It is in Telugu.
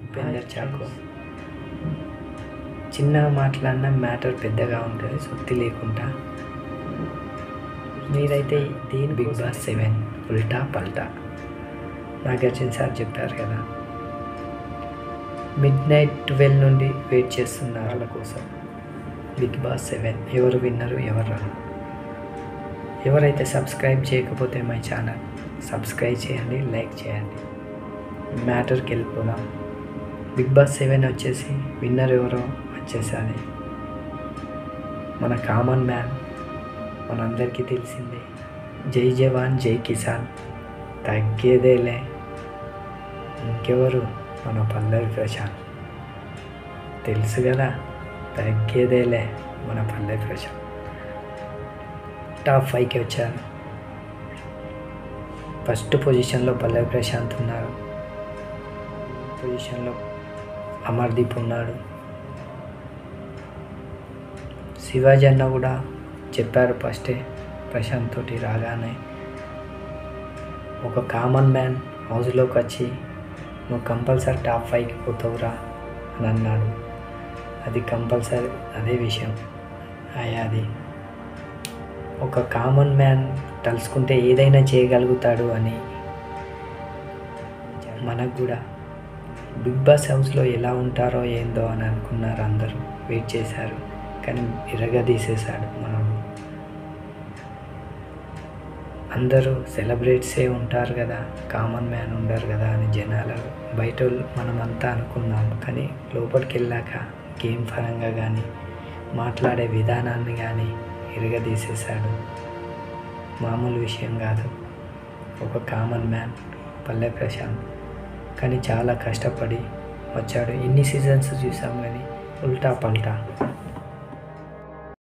ఉపేందర్ చాకో చిన్నగా మాట్లాడిన మ్యాటర్ పెద్దగా ఉంటుంది సుత్తి లేకుండా మీరైతే దీని బిగ్ బాస్ సెవెన్ ఉల్టా పల్టా నాగార్జున సార్ చెప్పారు కదా మిడ్ నైట్ ట్వెల్వ్ నుండి వెయిట్ చేస్తున్నారు వాళ్ళ కోసం బిగ్ బాస్ సెవెన్ ఎవరు విన్నరు ఎవరు రాను ఎవరైతే సబ్స్క్రైబ్ చేయకపోతే మై ఛానల్ సబ్స్క్రైబ్ చేయండి లైక్ చేయండి మ్యాటర్కి వెళ్ళిపోదాం బిగ్ బాస్ సెవెన్ వచ్చేసి విన్నర్ ఎవరో వచ్చేసాది మన కామన్ మ్యాన్ మనందరికీ తెలిసిందే జై జవాన్ జై కిసాన్ తగ్గేదేలే ఇంకెవరు మన పల్లవి ప్రశాంత్ తెలుసు కదా తగ్గేదేలే మన పల్లవి ప్రశాంత్ టాప్ ఫైవ్కి వచ్చారు ఫస్ట్ పొజిషన్లో పల్లవి ప్రశాంత్ ఉన్నారు పొజిషన్లో అమర్దీప్ ఉన్నాడు శివాజీ అన్న కూడా చెప్పారు ఫస్టే ప్రశాంత్ తోటి రాగానే ఒక కామన్ మ్యాన్ హౌస్లోకి వచ్చి నువ్వు కంపల్సరీ టాప్ ఫైవ్కి పోతావురా అని అన్నాడు అది కంపల్సరీ అదే విషయం అయ్యాది ఒక కామన్ మ్యాన్ తలుసుకుంటే ఏదైనా చేయగలుగుతాడు అని మనకు కూడా బిగ్ బాస్ హౌస్లో ఎలా ఉంటారో ఏందో అని అనుకున్నారు అందరూ వెయిట్ చేశారు కానీ ఇరగదీసేశాడు మనోడు అందరూ సెలబ్రేట్సే ఉంటారు కదా కామన్ మ్యాన్ ఉండరు కదా అని జనాలు బయట వాళ్ళు మనమంతా అనుకున్నాం కానీ లోపలికి వెళ్ళాక గేమ్ పరంగా కానీ మాట్లాడే విధానాన్ని కానీ ఇరగదీసేశాడు మామూలు విషయం కాదు ఒక కామన్ మ్యాన్ పల్లె ప్రశాంత్ కానీ చాలా కష్టపడి వచ్చాడు ఇన్ని సీజన్స్ చూసాం కానీ ఉల్టా పల్టా